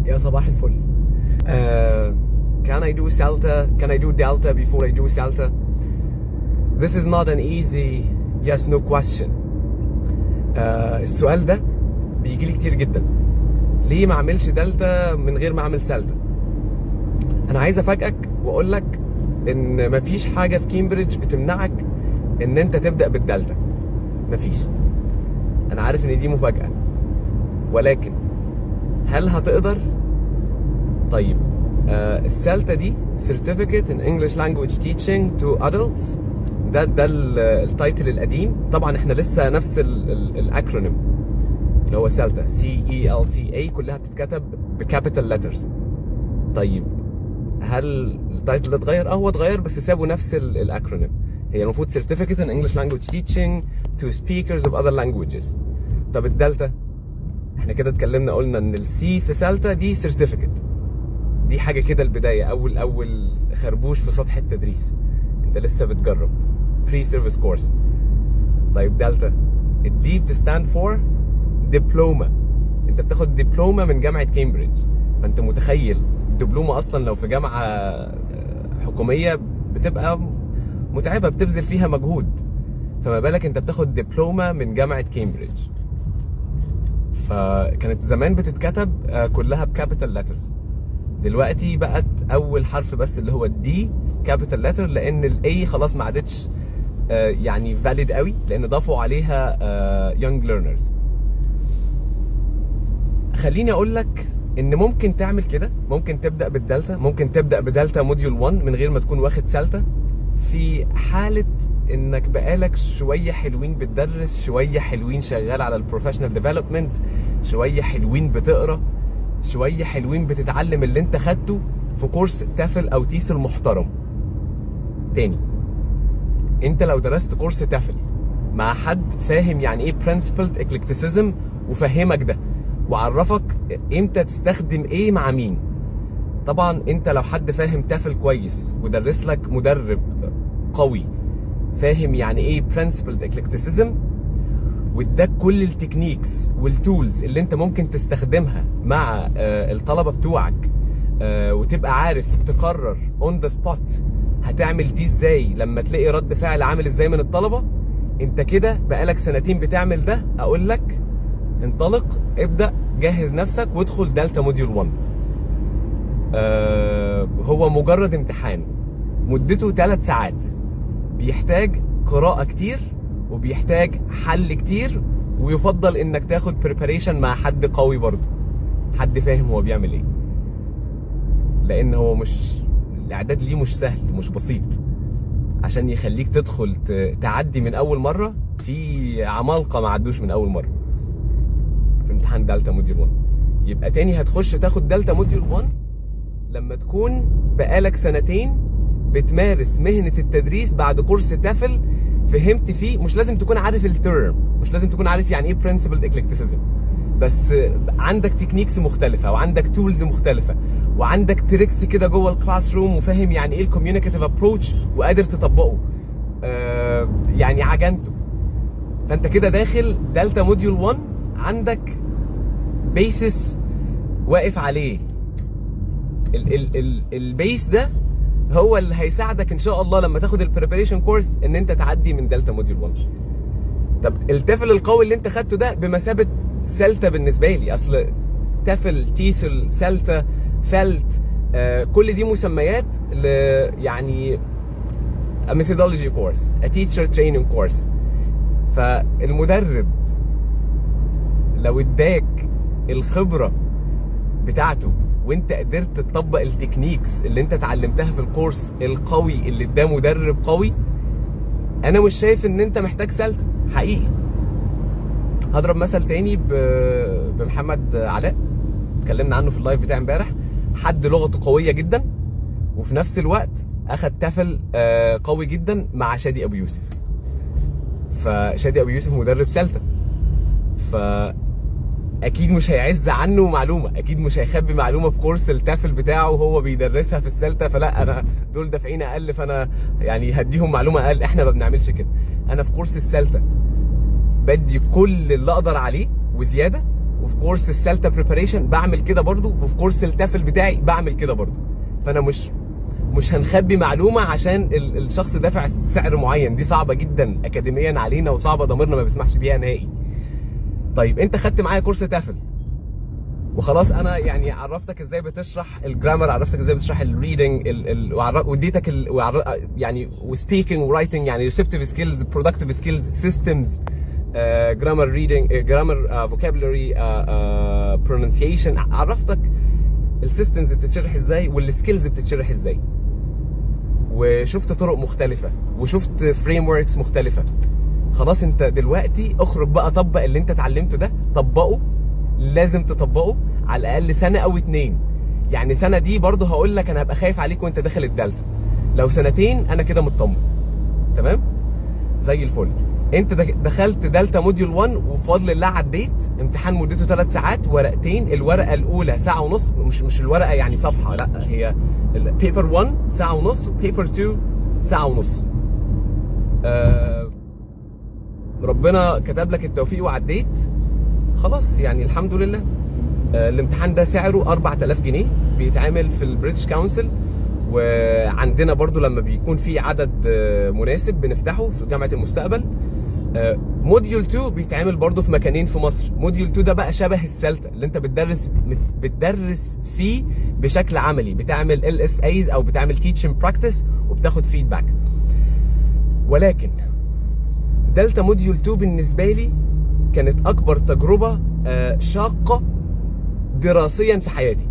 يا صباح الفل. Uh, can I do Celta? Can I do Delta before I do Celta? This is not an easy yes no question. Uh, السؤال ده بيجي لي كتير جدا. ليه ما اعملش دلتا من غير ما اعمل سلتا؟ انا عايز افاجئك واقول لك ان مفيش حاجه في كامبريدج بتمنعك ان انت تبدا بالدلتا. مفيش. انا عارف ان دي مفاجاه. ولكن هل هتقدر؟ طيب آه السالتا دي Certificate in English Language Teaching to Adults ده ده ال- التايتل القديم طبعا احنا لسه نفس الاكرونيم اللي هو سالتا سي اي ال تي اي كلها بتتكتب بكابيتال لترز طيب هل التايتل ده اتغير؟ اه هو اتغير بس سابوا نفس الاكرونيم هي المفروض Certificate in English Language Teaching to Speakers of Other Languages طب الدلتا احنا كده اتكلمنا قلنا ان السي في سالتا دي سيرتيفيكت دي حاجه كده البدايه اول اول خربوش في سطح التدريس انت لسه بتجرب بري سيرفيس كورس طيب دلتا الدي بتستاند فور دبلومه انت بتاخد دبلومه من جامعه كامبريدج فانت متخيل الدبلومه اصلا لو في جامعه آه، حكوميه بتبقى متعبه بتبذل فيها مجهود فما بالك انت بتاخد دبلومه من جامعه كامبريدج فكانت زمان بتتكتب آه، كلها بكابيتال لترز دلوقتي بقت اول حرف بس اللي هو الدي كابيتال لتر لان الاي خلاص ما عادتش آه، يعني فاليد قوي لان ضافوا عليها يونج ليرنرز خليني اقول لك ان ممكن تعمل كده ممكن تبدا بالدلتا ممكن تبدا بدلتا موديول 1 من غير ما تكون واخد سالتا في حاله انك بقالك شويه حلوين بتدرس شويه حلوين شغال على البروفيشنال ديفلوبمنت شويه حلوين بتقرا شويه حلوين بتتعلم اللي انت خدته في كورس تافل او تيس المحترم تاني انت لو درست كورس تافل مع حد فاهم يعني ايه برنسبلد اكليكتيسيزم وفهمك ده وعرفك امتى تستخدم ايه مع مين طبعا انت لو حد فاهم تافل كويس ودرس لك مدرب قوي فاهم يعني ايه برنسبلد اكليكتيسيزم واداك كل التكنيكس والتولز اللي انت ممكن تستخدمها مع آه، الطلبه بتوعك آه، وتبقى عارف تقرر اون ذا سبوت هتعمل دي ازاي لما تلاقي رد فعل عامل ازاي من الطلبه انت كده بقالك سنتين بتعمل ده اقول لك انطلق ابدا جهز نفسك وادخل دلتا موديول 1 آه هو مجرد امتحان مدته 3 ساعات بيحتاج قراءة كتير وبيحتاج حل كتير ويفضل انك تاخد بريباريشن مع حد قوي برضه حد فاهم هو بيعمل ايه لان هو مش الاعداد ليه مش سهل مش بسيط عشان يخليك تدخل ت- تعدي من اول مره في عمالقه ما عدوش من اول مره في امتحان دلتا موديول 1 يبقى تاني هتخش تاخد دلتا موديول 1 لما تكون بقالك سنتين بتمارس مهنة التدريس بعد كورس تافل فهمت فيه مش لازم تكون عارف الترم مش لازم تكون عارف يعني ايه برنسبل اكليكتيسيزم بس عندك تكنيكس مختلفة وعندك تولز مختلفة وعندك تريكس كده جوه الكلاس روم وفاهم يعني ايه الكوميونيكاتيف ابروتش وقادر تطبقه آه يعني عجنته فانت كده داخل دلتا موديول 1 عندك بيسس واقف عليه ال ال ال البيس ده هو اللي هيساعدك ان شاء الله لما تاخد البريباريشن كورس ان انت تعدي من دلتا موديول 1 طب التافل القوي اللي انت خدته ده بمثابه سلتا بالنسبه لي اصل تافل تيسل سلتا فلت آه كل دي مسميات ل يعني a methodology course a teacher training course فالمدرب لو اداك الخبره بتاعته وانت قدرت تطبق التكنيكس اللي انت اتعلمتها في الكورس القوي اللي اداه مدرب قوي انا مش شايف ان انت محتاج سلطه حقيقي هضرب مثل تاني ب- بمحمد علاء اتكلمنا عنه في اللايف بتاع امبارح حد لغته قويه جدا وفي نفس الوقت اخد تفل آه، قوي جدا مع شادي ابو يوسف فشادي ابو يوسف مدرب سلطه ف اكيد مش هيعز عنه معلومه اكيد مش هيخبي معلومه في كورس التافل بتاعه وهو بيدرسها في السلطه فلا انا دول دافعين اقل فانا يعني هديهم معلومه اقل احنا ما بنعملش كده انا في كورس السلطه بدي كل اللي اقدر عليه وزياده وفي كورس السلتا بريباريشن بعمل كده برضو وفي كورس التافل بتاعي بعمل كده برضو فانا مش مش هنخبي معلومه عشان ال- الشخص دافع سعر معين دي صعبه جدا اكاديميا علينا وصعبه ضميرنا ما بيسمحش بيها نهائي طيب انت خدت معايا كورس تافل وخلاص انا يعني عرفتك ازاي بتشرح الجرامر عرفتك ازاي بتشرح الريدنج ال ال وعر- واديتك ال وعر- يعني وسبيكينج ورايتنج يعني ريسبتيف سكيلز برودكتيف سكيلز سيستمز جرامر ريدنج جرامر فوكابولري برونسيشن عرفتك السيستمز بتتشرح ازاي والسكيلز بتتشرح ازاي وشفت طرق مختلفه وشفت فريم وركس مختلفه خلاص انت دلوقتي اخرج بقى طبق اللي انت اتعلمته ده طبقه لازم تطبقه على الاقل سنه او اتنين يعني سنه دي برضه هقول لك انا هبقى خايف عليك وانت داخل الدلتا لو سنتين انا كده مطمن تمام زي الفل انت دخ- دخلت دلتا موديول 1 وبفضل الله عديت امتحان مدته 3 ساعات ورقتين الورقه الاولى ساعه ونص مش مش الورقه يعني صفحه لا هي بيبر 1 ساعه ونص وبيبر 2 ساعه ونص آه ربنا كتب لك التوفيق وعديت خلاص يعني الحمد لله آه، الامتحان ده سعره 4000 جنيه بيتعمل في البريتش كونسل وعندنا برضو لما بيكون في عدد آه، مناسب بنفتحه في جامعه المستقبل آه، موديول 2 بيتعمل برضو في مكانين في مصر موديول 2 ده بقى شبه السلتا اللي انت بتدرس بتدرس فيه بشكل عملي بتعمل ال اس ايز او بتعمل تيتشنج براكتس وبتاخد فيدباك ولكن دلتا موديول 2 بالنسبه لي كانت اكبر تجربه آه، شاقه دراسيا في حياتي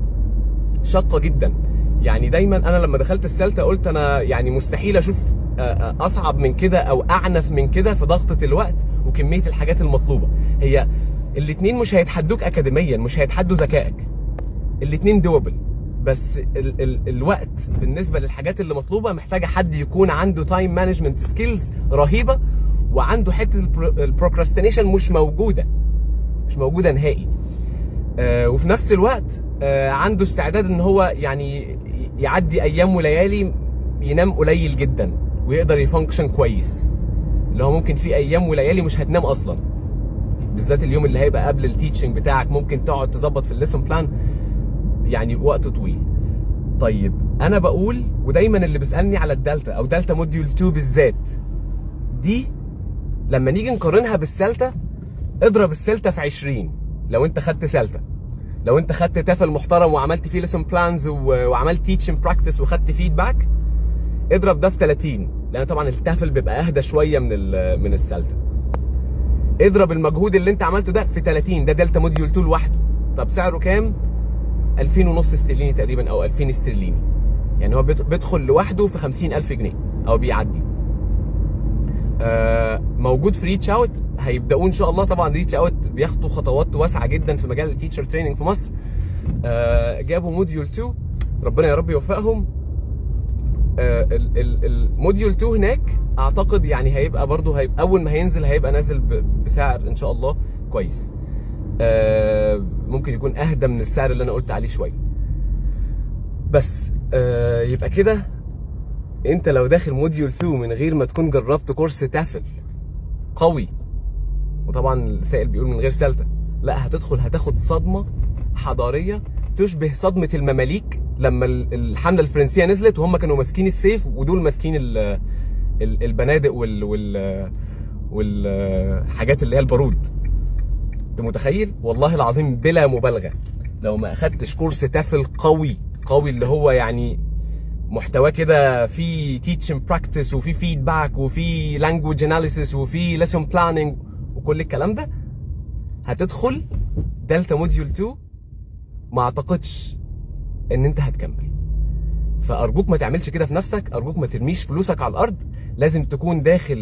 شاقه جدا يعني دايما انا لما دخلت السلتا قلت انا يعني مستحيل اشوف آه، آه، اصعب من كده او اعنف من كده في ضغطه الوقت وكميه الحاجات المطلوبه هي الاتنين مش هيتحدوك اكاديميا مش هيتحدوا ذكائك الاتنين دوبل بس ال ال الوقت بالنسبه للحاجات اللي مطلوبه محتاجه حد يكون عنده تايم مانجمنت سكيلز رهيبه وعنده حته البروكراستينيشن مش موجوده مش موجوده نهائي آه وفي نفس الوقت آه عنده استعداد ان هو يعني يعدي ايام وليالي ينام قليل جدا ويقدر يفانكشن كويس اللي هو ممكن في ايام وليالي مش هتنام اصلا بالذات اليوم اللي هيبقى قبل التيتشنج بتاعك ممكن تقعد تظبط في الليسون بلان يعني وقت طويل طيب انا بقول ودايما اللي بيسالني على الدلتا او دلتا موديول 2 بالذات دي لما نيجي نقارنها بالسلتا اضرب السلتا في 20 لو انت خدت سلتا لو انت خدت تافل محترم وعملت فيه ليسون بلانز وعملت تيتشنج براكتس وخدت فيدباك اضرب ده في 30 لان طبعا التافل بيبقى اهدى شويه من ال- من السلتا اضرب المجهود اللي انت عملته ده في 30 ده دلتا موديول 2 لوحده طب سعره كام 2000 ونص استرليني تقريبا او 2000 استرليني يعني هو بيد- بيدخل لوحده في 50000 جنيه او بيعدي آه، موجود في ريتش اوت هيبداوا ان شاء الله طبعا ريتش اوت بياخدوا خطوات واسعه جدا في مجال التيتشر تريننج في مصر آه، جابوا موديول 2 ربنا يا رب يوفقهم آه، ال- ال- الموديول 2 هناك اعتقد يعني هيبقى برضو هيبقى اول ما هينزل هيبقى نازل ب- بسعر ان شاء الله كويس آه، ممكن يكون اهدى من السعر اللي انا قلت عليه شويه بس آه، يبقى كده انت لو داخل موديول 2 من غير ما تكون جربت كورس تافل قوي وطبعا السائل بيقول من غير سلته لا هتدخل هتاخد صدمه حضاريه تشبه صدمه المماليك لما ال- الحمله الفرنسيه نزلت وهم كانوا ماسكين السيف ودول ماسكين ال- ال- البنادق وال وال والحاجات اللي هي البارود انت متخيل والله العظيم بلا مبالغه لو ما اخدتش كورس تافل قوي قوي اللي هو يعني محتواه كده في تيتشنج براكتس وفي فيدباك وفي لانجوج اناليسيس وفي ليسون بلاننج وكل الكلام ده هتدخل دلتا موديول 2 ما اعتقدش ان انت هتكمل فارجوك ما تعملش كده في نفسك ارجوك ما ترميش فلوسك على الارض لازم تكون داخل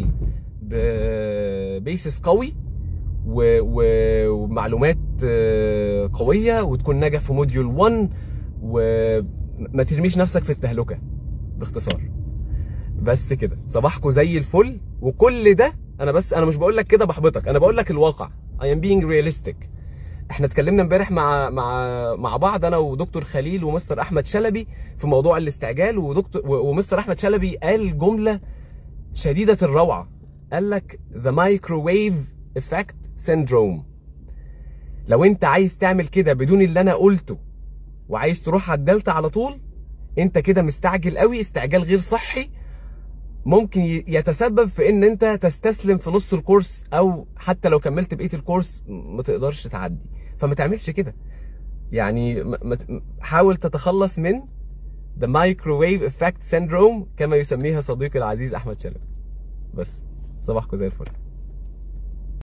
ببيسس قوي و... و... ومعلومات آه، قويه وتكون ناجح في موديول 1 وما ترميش نفسك في التهلكه باختصار بس كده صباحكم زي الفل وكل ده انا بس انا مش بقول لك كده بحبطك انا بقول لك الواقع I am being realistic احنا اتكلمنا امبارح مع مع مع بعض انا ودكتور خليل ومستر احمد شلبي في موضوع الاستعجال ودكتور و- ومستر احمد شلبي قال جمله شديده الروعه قال لك the microwave effect syndrome لو انت عايز تعمل كده بدون اللي انا قلته وعايز تروح على الدلتا على طول انت كده مستعجل قوي استعجال غير صحي ممكن يتسبب في ان انت تستسلم في نص الكورس او حتى لو كملت بقيه الكورس ما تقدرش تعدي فما تعملش كده يعني حاول تتخلص من the microwave effect syndrome كما يسميها صديقي العزيز احمد شلبي بس صباحكم زي الفل